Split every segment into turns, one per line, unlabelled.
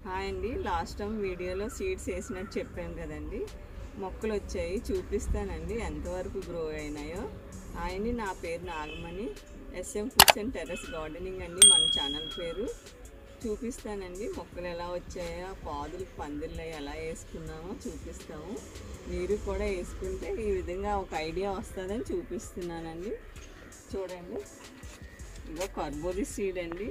Hi అండి last time వీడియోలో seeds వేసినట్టు చెప్పాను కదండి మొక్కలు వచ్చాయి చూపిస్తానండి ఎంతవరకు గ్రో అయినాయో ఆయన్ని నా పేరు Nagamani S M foods and terrace gardening అండి మన ఛానల్ పేరు చూపిస్తానండి మొక్కలు ఎలా వచ్చాయో పాదులు పందిళ్ళు ఎలా వేసుకున్నామో చూపిస్తాము మీరు కూడా వేసుకుంటే ఈ విధంగా ఒక ఐడియా వస్తుందని చూపిస్తున్నానండి చూడండి ఇగో కర్బూజీ సీడ్ అండి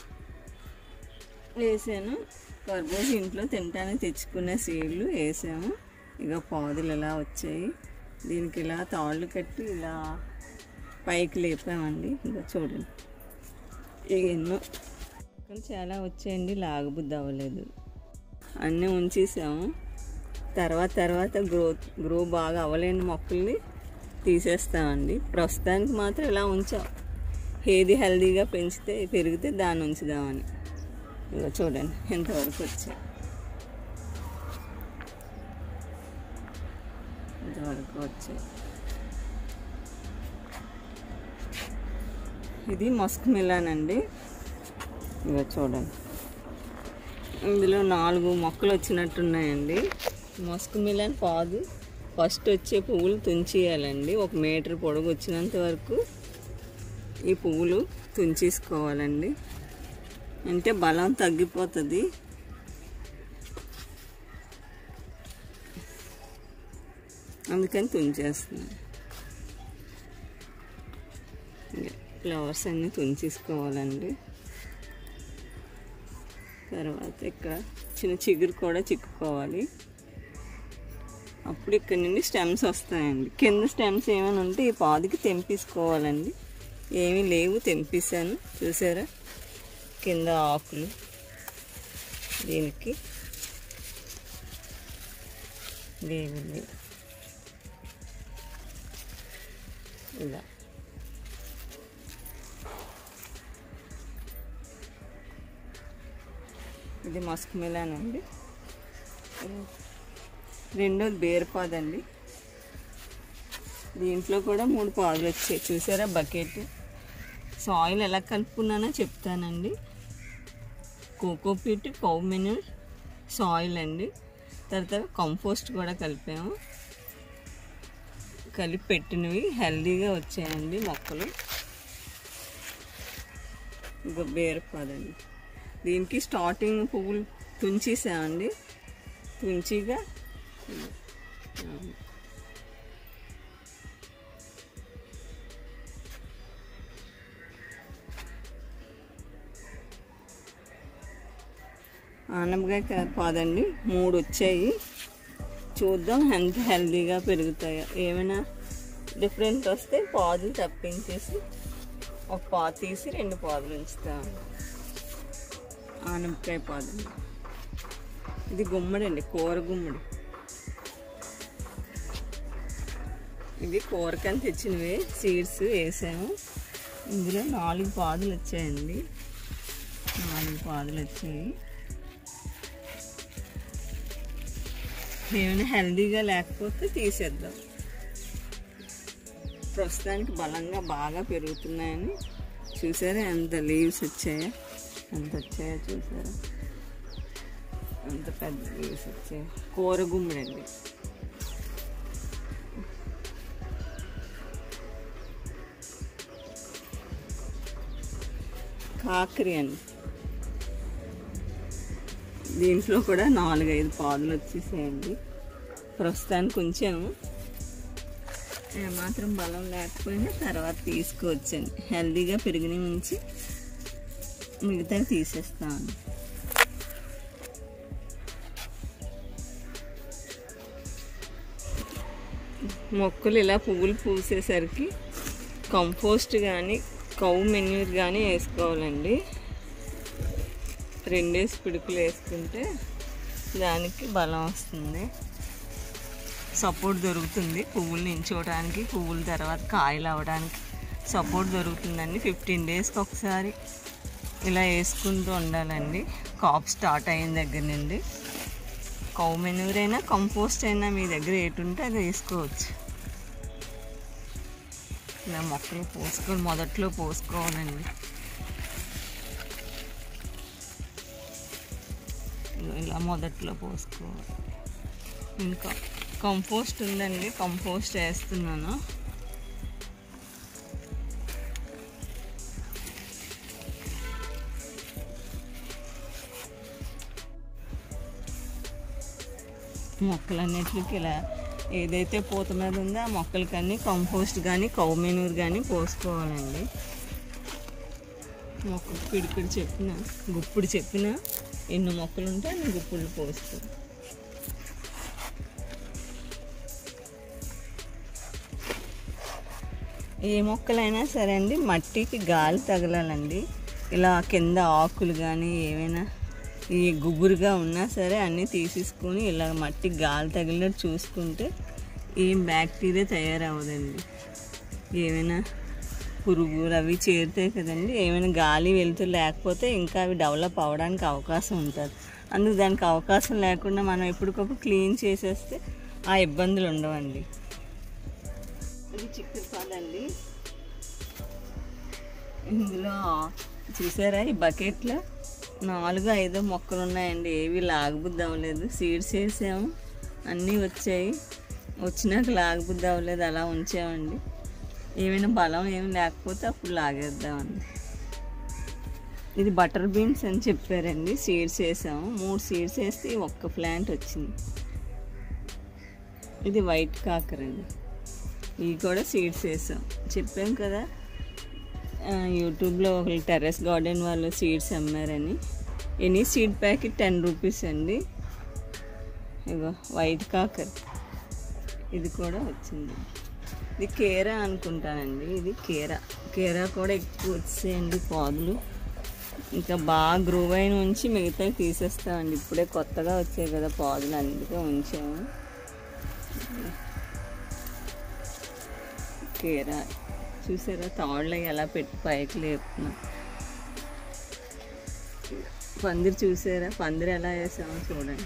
వేసాను కర్బూజ ఇంట్లో తినడానికి తెచ్చుకునే సీడ్లు వేసాము ఇక పాదులు ఇలా వచ్చాయి దీనికి ఇలా తాళ్ళు కట్టి ఇలా పైకి లేపామండి ఇంకా చూడండి ఇక ఎన్నో మొక్కలు చాలా వచ్చాయండి లాగబుద్ధి అవ్వలేదు అన్నీ ఉంచేసాము తర్వాత తర్వాత గ్రోత్ గ్రో బాగా అవ్వలేని మొక్కల్ని తీసేస్తామండి ప్రస్తుతానికి మాత్రం ఇలా ఉంచాం ఏది హెల్దీగా పెంచితే పెరిగితే దాన్ని ఉంచుదామని ఇక చూడండి ఎంతవరకు వచ్చాయి ఇంతవరకు వచ్చాయి ఇది మస్క్ మిలాన్ అండి ఇక చూడండి ఇందులో నాలుగు మొక్కలు వచ్చినట్టున్నాయండి మస్క్ మిలాన్ పాదు ఫస్ట్ వచ్చే పువ్వులు తుంచేయాలండి ఒక మీటర్ పొడవు వచ్చినంత వరకు ఈ పువ్వులు తుంచేసుకోవాలండి అంటే బలం తగ్గిపోతుంది అందుకని తుంచేస్తున్నాను ఫ్లవర్స్ అన్నీ తుంచేసుకోవాలండి తర్వాత ఇక్కడ చిన్న చిగురు కూడా చిక్కుకోవాలి అప్పుడు ఇక్కడ నుండి స్టెమ్స్ వస్తాయండి కింద స్టెమ్స్ ఏమైనా ఉంటే ఈ పాదికి తెంపేసుకోవాలండి ఏమీ లేవు తెంపేశాను చూసారా కింద ఆకులు దీనికి దేవుళ్ళు ఇలా ఇది మస్క్ మిలాన్ అండి రెండోది బేరపాదండి దీంట్లో కూడా మూడు పాదులు వచ్చాయి చూసారా బకెట్ సాయిల్ ఎలా కలుపుకున్నానో చెప్తానండి కోకోపీట్ కౌ మెన్యూర్ సాయిల్ అండి తర్వాత కంపోస్ట్ కూడా కలిపాము కలిపి పెట్టినవి హెల్దీగా వచ్చాయండి మొక్కలు ఇంకా బేరపాదండి దీనికి స్టార్టింగ్ పువ్వులు తుంచేసామండి తుంచిగా ఆనపకాయ పాదండి మూడు వచ్చాయి చూద్దాం ఎంత హెల్తీగా పెరుగుతాయో ఏమైనా డిఫరెంట్ వస్తే పాదులు తప్పించేసి ఒక పాదు తీసి రెండు పాదులు ఉంచుతాం ఆనపకాయ పాదు ఇది గుమ్మడి అండి కూర గుమ్మడి ఇది కూరకని తెచ్చినవే సీడ్స్ వేసాము ఇందులో నాలుగు పాదులు వచ్చాయండి నాలుగు పాదులు వచ్చాయి ఏమైనా హెల్దీగా లేకపోతే తీసేద్దాం ప్రస్తుతానికి బలంగా బాగా పెరుగుతున్నాయని చూసారా ఎంత లీవ్స్ వచ్చాయో ఎంత వచ్చాయో చూసారా ఎంత పెద్ద లీవ్స్ వచ్చాయో కూర గుమ్మడండి కాకరి అండి దీంట్లో కూడా నాలుగైదు పాదులు వచ్చేసాయండి ప్రస్తుతానికి ఉంచాము ఏమాత్రం బలం లేకపోయినా తర్వాత తీసుకోవచ్చండి హెల్దీగా పెరిగిన ఉంచి మిగతా తీసేస్తాను మొక్కలు ఇలా పువ్వులు పూసేసరికి కంపోస్ట్ కానీ కౌ మెన్యూర్ కానీ వేసుకోవాలండి రెండేసి పిడుకులు వేసుకుంటే దానికి బలం వస్తుంది సపోర్ట్ దొరుకుతుంది పువ్వులు నించోవడానికి పువ్వుల తర్వాత కాయలు అవ్వడానికి సపోర్ట్ దొరుకుతుందండి ఫిఫ్టీన్ డేస్కి ఒకసారి ఇలా వేసుకుంటూ ఉండాలండి కాప్ స్టార్ట్ అయిన దగ్గర నుండి కౌ మెనూర్ అయినా కంపోస్ట్ అయినా మీ దగ్గర ఏటి ఉంటే అది వేసుకోవచ్చు ఇలా మొక్కలు పోసుకోవాలి మొదట్లో పోసుకోవాలండి ఇగో ఇలా మొదట్లో పోసుకోవాలి ఇంకా కంపోస్ట్ ఉందండి కంపోస్ట్ వేస్తున్నాను మొక్కలన్నిటికి ఇలా ఏదైతే పూత మీద ఉందో ఆ మొక్కలకన్నీ కంపోస్ట్ కానీ కౌ మెనూర్ కానీ పోసుకోవాలండి మొక్క పిడిపిడి చెప్పిన గుప్పుడు చెప్పిన ఎన్ని మొక్కలు ఉంటే అన్ని గుప్పులు పోసుకో ఏ మొక్కలైనా సరే అండి మట్టికి గాలి తగలాలండి ఇలా కింద ఆకులు కానీ ఏమైనా ఈ గుబురుగా ఉన్నా సరే అన్నీ తీసేసుకొని ఇలా మట్టి గాలి తగిలినట్టు చూసుకుంటే ఏం బ్యాక్టీరియా తయారవదండి ఏమైనా పురుగులు అవి చేరుతాయి కదండి ఏమైనా గాలి వెళ్తూ లేకపోతే ఇంకా అవి డెవలప్ అవ్వడానికి అవకాశం ఉంటుంది అందుకు దానికి అవకాశం లేకుండా మనం ఎప్పటికప్పుడు క్లీన్ చేసేస్తే ఆ ఇబ్బందులు ఉండవండి ఇది చిక్కుడు పాదండి ఇందులో చూసారా ఈ బకెట్లో నాలుగు ఐదు మొక్కలు ఉన్నాయండి ఏవి లాగబుద్ధి అవ్వలేదు సీడ్స్ వేసాము అన్నీ వచ్చాయి వచ్చినాక లాగబుద్ధి అవ్వలేదు అలా ఉంచామండి ఏమైనా బలం ఏమి లేకపోతే అప్పుడు లాగేద్దామండి ఇది బటర్ బీన్స్ అని చెప్పారండి సీడ్స్ వేసాము మూడు సీడ్స్ వేస్తే ఒక్క ప్లాంట్ వచ్చింది ఇది వైట్ కాకర్ అండి ఇవి కూడా సీడ్స్ వేసాం చెప్పాం కదా ఆ, యూట్యూబ్లో ఒక టెర్రస్ గార్డెన్ వాళ్ళు సీడ్స్ అమ్మారని any seed packet ten rupees అండి ఇగో వైట్ కాకర్ ఇది కూడా వచ్చింది ఇది కేరా అనుకుంటానండి ఇది కేరా కేరా కూడా ఎక్కువ వచ్చాయండి పాదులు ఇంకా బాగా గ్రూవ్ అయిన ఉంచి మిగతావి తీసేస్తామండి ఇప్పుడే కొత్తగా వచ్చాయి కదా పాదులు అందుకే ఉంచాము కేరా చూసారా తాళ్ళు అవి ఎలా పెట్టి పైకి లేపుతున్నా పందిరి చూసారా పందిరి ఎలా వేసామో చూడండి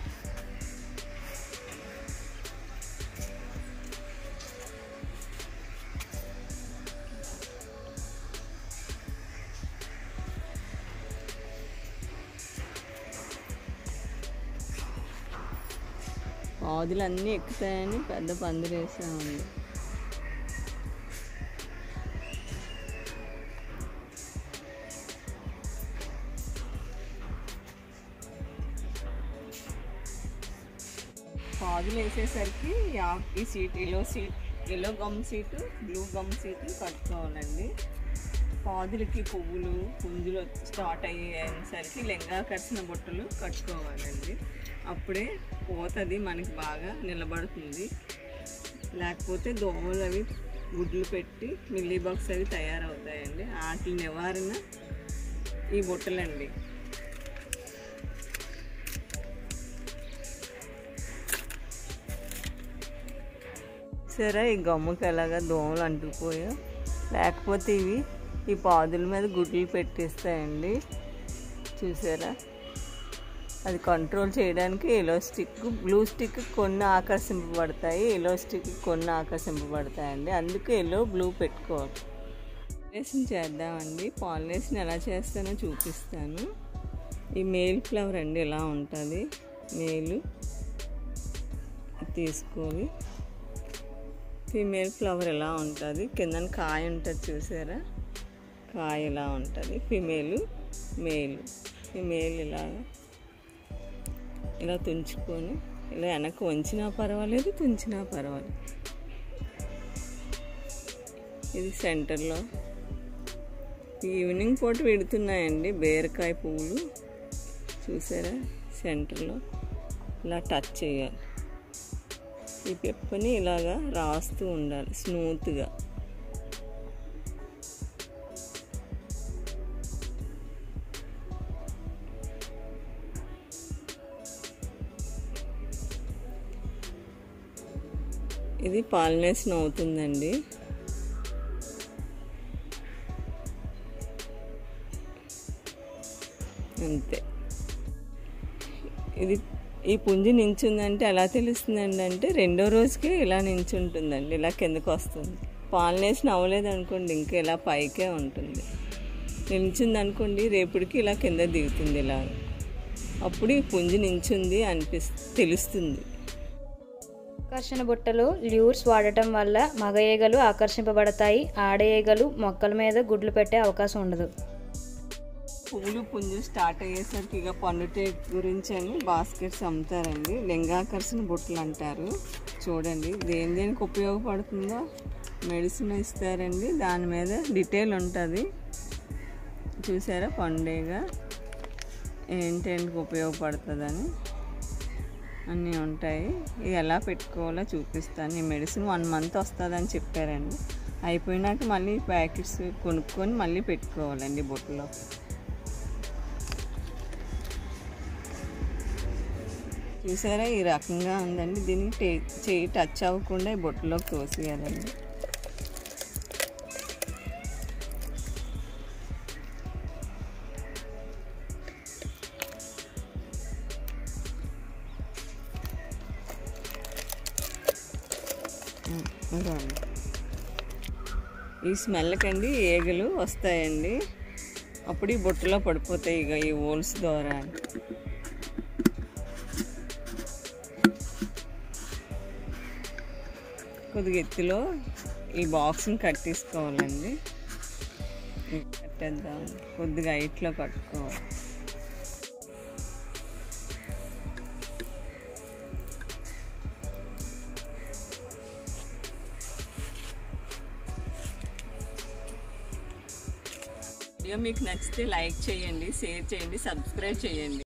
పాదులు అన్నీ ఎక్కుతాయని పెద్ద పందిరి వేసామండి పాదులు వేసేసరికి యా- ఈ sheet yellow sheet yellow gum sheet blue gum sheet కట్టుకోవాలండి పాదులకి పువ్వులు పుంజులు స్టార్ట్ అయ్యేసరికి లెంగా కట్టిన బుట్టలు కట్టుకోవాలండి అప్పుడే పోతుంది మనకి బాగా నిలబడుతుంది లేకపోతే దోమలు అవి గుడ్లు పెట్టి మిల్లీ బాక్స్ అవి తయారవుతాయండి వాటి నివారణ ఈ బుట్టలండి సరే ఈ గమ్ముకి ఎలాగా దోమలు అంటుకుపోయా లేకపోతే ఇవి ఈ పాదుల మీద గుడ్లు పెట్టేస్తాయండి చూసారా అది కంట్రోల్ చేయడానికి ఎలో స్టిక్ బ్లూ స్టిక్ కొన్ని ఆకర్షింపబడతాయి ఎలో స్టిక్ కొన్ని ఆకర్షింపబడతాయండి అందుకే ఎల్లో బ్లూ పెట్టుకోవాలి పాలినేషన్ చేద్దామండి పాలినేషన్ ఎలా చేస్తానో చూపిస్తాను ఈ మేల్ ఫ్లవర్ అండి ఇలా ఉంటుంది మేలు తీసుకోవాలి ఫీమేల్ ఫ్లవర్ ఎలా ఉంటుంది కిందన కాయ ఉంటుంది చూసారా కాయ ఇలా ఉంటుంది ఫిమేలు మేలు ఫిమేల్ ఇలా ఇలా తుంచుకొని ఇలా వెనక్కి వంచినా పర్వాలేదు తుంచినా పర్వాలేదు ఇది సెంటర్లో ఈవినింగ్ పూట పెడుతున్నాయండి బీరకాయ పువ్వులు చూసారా సెంటర్లో ఇలా టచ్ చేయాలి ఈ పెప్పని ఇలాగా రాస్తూ ఉండాలి స్మూత్గా ఇది పాలినేషన్ అవుతుందండి అంతే ఇది ఈ పుంజి నించుందంటే ఎలా తెలుస్తుందండి అంటే రెండో రోజుకే ఇలా నించుంటుందండి ఇలా కిందకు వస్తుంది పాలినేషన్ అవ్వలేదు అనుకోండి ఇంకా ఇలా పైకే ఉంటుంది నిలిచింది అనుకోండి రేపటికి ఇలా కింద దిగుతుంది ఇలా అప్పుడు ఈ పుంజు నించుంది అనిపిస్ తెలుస్తుంది
ఆకర్షణ బుట్టలు ల్యూర్స్ వాడటం వల్ల మగ ఈగలు ఆకర్షింపబడతాయి ఆడ ఈగలు మొక్కల మీద గుడ్లు పెట్టే అవకాశం ఉండదు
పువ్వులు పుంజు స్టార్ట్ అయ్యేసరికి ఇక పండుటే గురించి అని బాస్కెట్స్ అమ్ముతారండి లింగాకర్షణ బుట్టలు అంటారు చూడండి దేని దేనికి ఉపయోగపడుతుందో మెడిసిన్ ఇస్తారండి దాని మీద డీటెయిల్ ఉంటుంది చూసారా పండుగ ఏంటేంటికి ఉపయోగపడుతుందని అన్నీ ఉంటాయి ఇది ఎలా పెట్టుకోవాలో చూపిస్తాను ఈ మెడిసిన్ వన్ మంత్ వస్తుందని చెప్పారండి అయిపోయినాక మళ్ళీ ప్యాకెట్స్ కొనుక్కొని మళ్ళీ పెట్టుకోవాలండి బొట్టులో చూసారా ఈ రకంగా ఉందండి దీన్ని టే చేయి టచ్ అవ్వకుండా ఈ బొట్టులోకి తోసేయాలండి ఉమ్, ఇదిగోండి. ఈ స్మెల్కండి ఈగలు వస్తాయండి అప్పుడు ఈ బుట్టలో పడిపోతాయి ఇక ఈ హోల్స్ ద్వారా కొద్దిగా ఎత్తులో ఈ బాక్స్ని కట్టేసుకోవాలండి కట్టేద్దాం కొద్దిగా హైట్లో కట్టుకోవాలి వీడియో మీకు నచ్చితే లైక్ చేయండి షేర్ చేయండి సబ్స్క్రైబ్ చేయండి